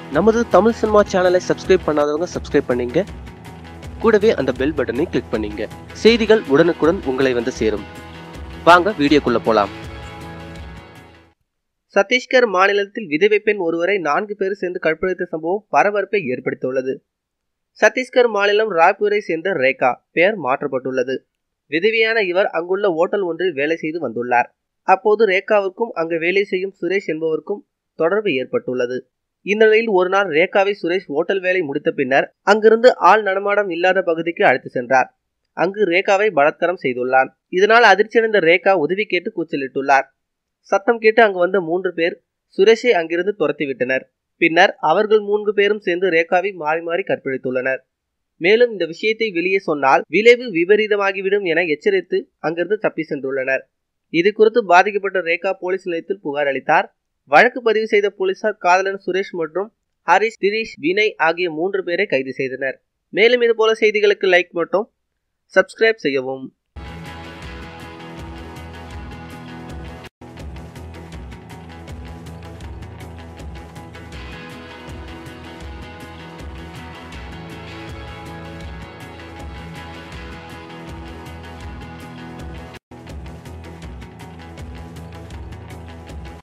நமது தமிழ் சினிமா சேனலை சப்ஸ்கிரைப் பண்ணாதவங்க சப்ஸ்கிரைப் பண்ணீங்க கூடவே அந்த பெல் பட்டனை கிளிக் பண்ணீங்க செய்திகள் உடனுக்குடன் உங்களை வந்து சேரும் வாங்க வீடியோக்குள்ள போலாம் சத்தீஸ்கர் மாநிலத்தில் விதவை பெண் ஒருவரை நான்கு பேர் சேர்ந்து கற்பழித்த சம்பவம் பரபரப்பை ஏற்படுத்தியுள்ளது சத்தீஸ்கர் மாநிலம் ராய்பூரை சேர்ந்த ரேகா பெயர் மாற்றப்பட்டுள்ளது விதவியான இவர் அங்குள்ள ஓட்டல் ஒன்றில் வேலை செய்து வந்துள்ளார் அப்போது ரேகாவுக்கும் அங்கு வேலை செய்யும் சுரேஷ் என்பவருக்கும் தொடர்பு ஏற்பட்டுள்ளது இந்த நிலையில் ஒரு நாள் ரேகாவை சுரேஷ் ஓட்டல் வேலை முடித்த பின்னர் அங்கிருந்து ஆள் நடமாடம் இல்லாத பகுதிக்கு அழைத்து சென்றார் அங்கு ரேகாவை பலாத்காரம் செய்துள்ளான் இதனால் அதிர்ச்சியடைந்த ரேகா உதவி கேட்டு கூச்சலிட்டுள்ளார் சத்தம் கேட்டு அங்கு வந்த மூன்று பேர் சுரேஷை அங்கிருந்து துரத்திவிட்டனர் பின்னர் அவர்கள் மூன்று பேரும் சேர்ந்து ரேகாவை மாறி மாறி கற்பழித்துள்ளனர் மேலும் இந்த விஷயத்தை வெளியே சொன்னால் விளைவு விபரீதமாகிவிடும் என எச்சரித்து அங்கிருந்து தப்பி சென்றுள்ளனர் இது குறித்து பாதிக்கப்பட்ட ரேகா போலீஸ் நிலையத்தில் புகார் அளித்தார் வழக்கு பதிவு செய்த போலீசார் காதலன் சுரேஷ் மற்றும் ஹரிஷ் திரீஷ் வினய் ஆகிய மூன்று பேரை கைது செய்தனர் மேலும் இதுபோல செய்திகளுக்கு லைக் மற்றும் சப்ஸ்கிரைப் செய்யவும்